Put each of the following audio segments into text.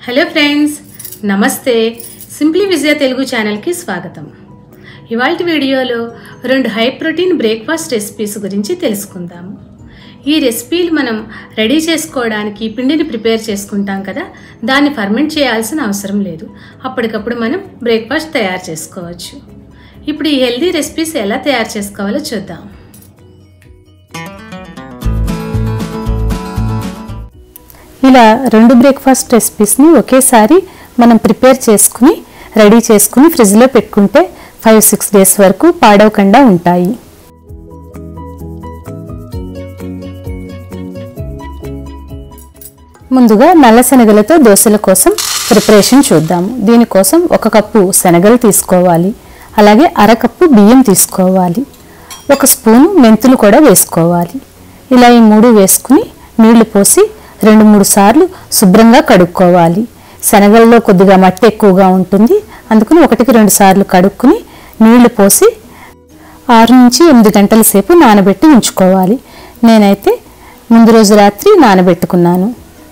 hello friends నమస్తే simply Vijaya Telugu ఛానల్కి స్వాగతం ఇవాళ వీడియోలో రెండు హై ప్రోటీన్ బ్రేక్ఫాస్ట్ రెసిపీస్ గురించి తెలుసుకుందాము ఈ రెసిపీలు మనం రెడీ చేసుకోవడానికి పిండిని ప్రిపేర్ చేసుకుంటాం కదా దాన్ని ఫర్మెంట్ చేయాల్సిన అవసరం లేదు అప్పటికప్పుడు మనం బ్రేక్ఫాస్ట్ తయారు చేసుకోవచ్చు ఇప్పుడు ఈ హెల్దీ రెసిపీస్ ఎలా తయారు చేసుకోవాలో చూద్దాం ఇలా రెండు బ్రేక్ఫాస్ట్ రెసిపీస్ని ఒకేసారి మనం ప్రిపేర్ చేసుకుని రెడీ చేసుకుని ఫ్రిడ్జ్లో పెట్టుకుంటే ఫైవ్ సిక్స్ డేస్ వరకు పాడవకుండా ఉంటాయి ముందుగా నల్ల శనగలతో దోశల కోసం ప్రిపరేషన్ చూద్దాము దీనికోసం ఒక కప్పు శనగలు తీసుకోవాలి అలాగే అరకప్పు బియ్యం తీసుకోవాలి ఒక స్పూను మెంతులు కూడా వేసుకోవాలి ఇలా ఈ మూడు వేసుకుని నీళ్లు పోసి రెండు మూడు సార్లు శుభ్రంగా కడుక్కోవాలి శనగల్లో కొద్దిగా మట్టి ఎక్కువగా ఉంటుంది అందుకని ఒకటికి రెండు సార్లు కడుక్కుని నీళ్లు పోసి ఆరు నుంచి ఎనిమిది గంటల సేపు నానబెట్టి ఉంచుకోవాలి నేనైతే ముందు రోజు రాత్రి నానబెట్టుకున్నాను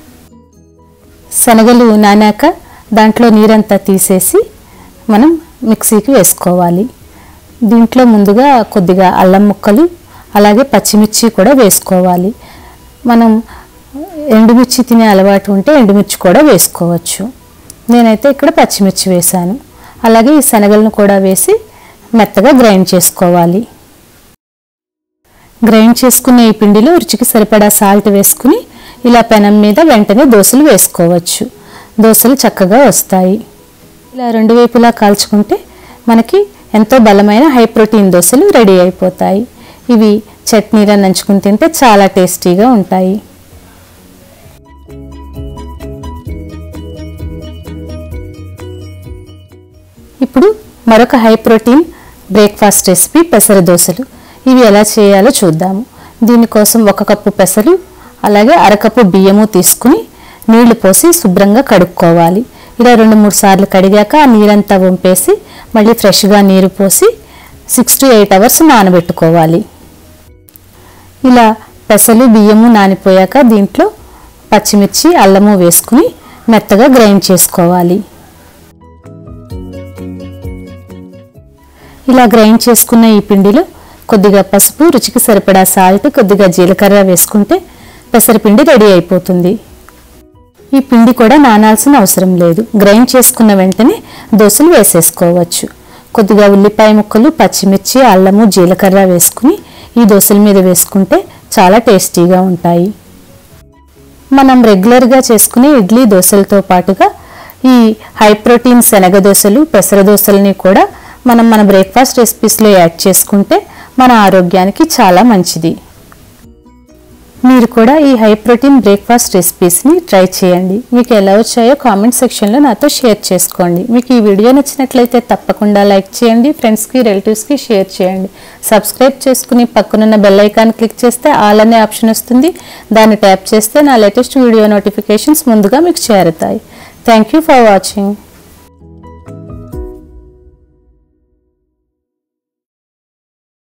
శనగలు నానాక దాంట్లో నీరంతా తీసేసి మనం మిక్సీకి వేసుకోవాలి దీంట్లో ముందుగా కొద్దిగా అల్లం ముక్కలు అలాగే పచ్చిమిర్చి కూడా వేసుకోవాలి మనం ఎండుమిర్చి తినే అలవాటు ఉంటే ఎండుమిర్చి కూడా వేసుకోవచ్చు నేనైతే ఇక్కడ పచ్చిమిర్చి వేశాను అలాగే ఈ శనగలను కూడా వేసి మెత్తగా గ్రైండ్ చేసుకోవాలి గ్రైండ్ చేసుకున్న ఈ పిండిలో రుచికి సరిపడా సాల్ట్ వేసుకుని ఇలా పెనం మీద వెంటనే దోశలు వేసుకోవచ్చు దోశలు చక్కగా వస్తాయి ఇలా రెండు వైపులా కాల్చుకుంటే మనకి ఎంతో బలమైన హై ప్రోటీన్ దోశలు రెడీ అయిపోతాయి ఇవి చట్నీలో నంచుకుని తింటే చాలా టేస్టీగా ఉంటాయి ఇప్పుడు మరొక హై ప్రోటీన్ బ్రేక్ఫాస్ట్ రెసిపీ పెసర దోశలు ఇవి ఎలా చేయాలో చూద్దాము దీనికోసం ఒక కప్పు పెసలు అలాగే అరకప్పు బియ్యము తీసుకుని నీళ్లు పోసి శుభ్రంగా కడుక్కోవాలి ఇలా రెండు మూడు సార్లు కడిగాక ఆ నీరంతా వంపేసి మళ్ళీ ఫ్రెష్గా నీరు పోసి సిక్స్ టు ఎయిట్ అవర్స్ నానబెట్టుకోవాలి ఇలా పెసలు బియ్యము నానిపోయాక దీంట్లో పచ్చిమిర్చి అల్లము వేసుకుని మెత్తగా గ్రైండ్ చేసుకోవాలి ఇలా గ్రైండ్ చేసుకున్న ఈ పిండిలో కొద్దిగా పసుపు రుచికి సరిపడా సాల్ట్ కొద్దిగా జీలకర్ర వేసుకుంటే పెసరపిండి రెడీ అయిపోతుంది ఈ పిండి కూడా నానాల్సిన అవసరం లేదు గ్రైండ్ చేసుకున్న వెంటనే దోశలు వేసేసుకోవచ్చు కొద్దిగా ఉల్లిపాయ ముక్కలు పచ్చిమిర్చి అల్లము జీలకర్ర వేసుకుని ఈ దోశల మీద వేసుకుంటే చాలా టేస్టీగా ఉంటాయి మనం రెగ్యులర్గా చేసుకునే ఇడ్లీ దోశలతో పాటుగా ఈ హై ప్రోటీన్ శనగ దోశలు పెసర దోశలని కూడా మనం మన బ్రేక్ఫాస్ట్ రెసిపీస్లో యాడ్ చేసుకుంటే మన ఆరోగ్యానికి చాలా మంచిది మీరు కూడా ఈ హై ప్రోటీన్ బ్రేక్ఫాస్ట్ రెసిపీస్ని ట్రై చేయండి మీకు ఎలా వచ్చాయో కామెంట్ సెక్షన్లో నాతో షేర్ చేసుకోండి మీకు ఈ వీడియో నచ్చినట్లయితే తప్పకుండా లైక్ చేయండి ఫ్రెండ్స్కి రిలేటివ్స్కి షేర్ చేయండి సబ్స్క్రైబ్ చేసుకుని పక్కనున్న బెల్ ఐకాన్ క్లిక్ చేస్తే ఆల్ అనే ఆప్షన్ వస్తుంది దాన్ని ట్యాప్ చేస్తే నా లేటెస్ట్ వీడియో నోటిఫికేషన్స్ ముందుగా మీకు చేరుతాయి థ్యాంక్ యూ ఫర్ వాచింగ్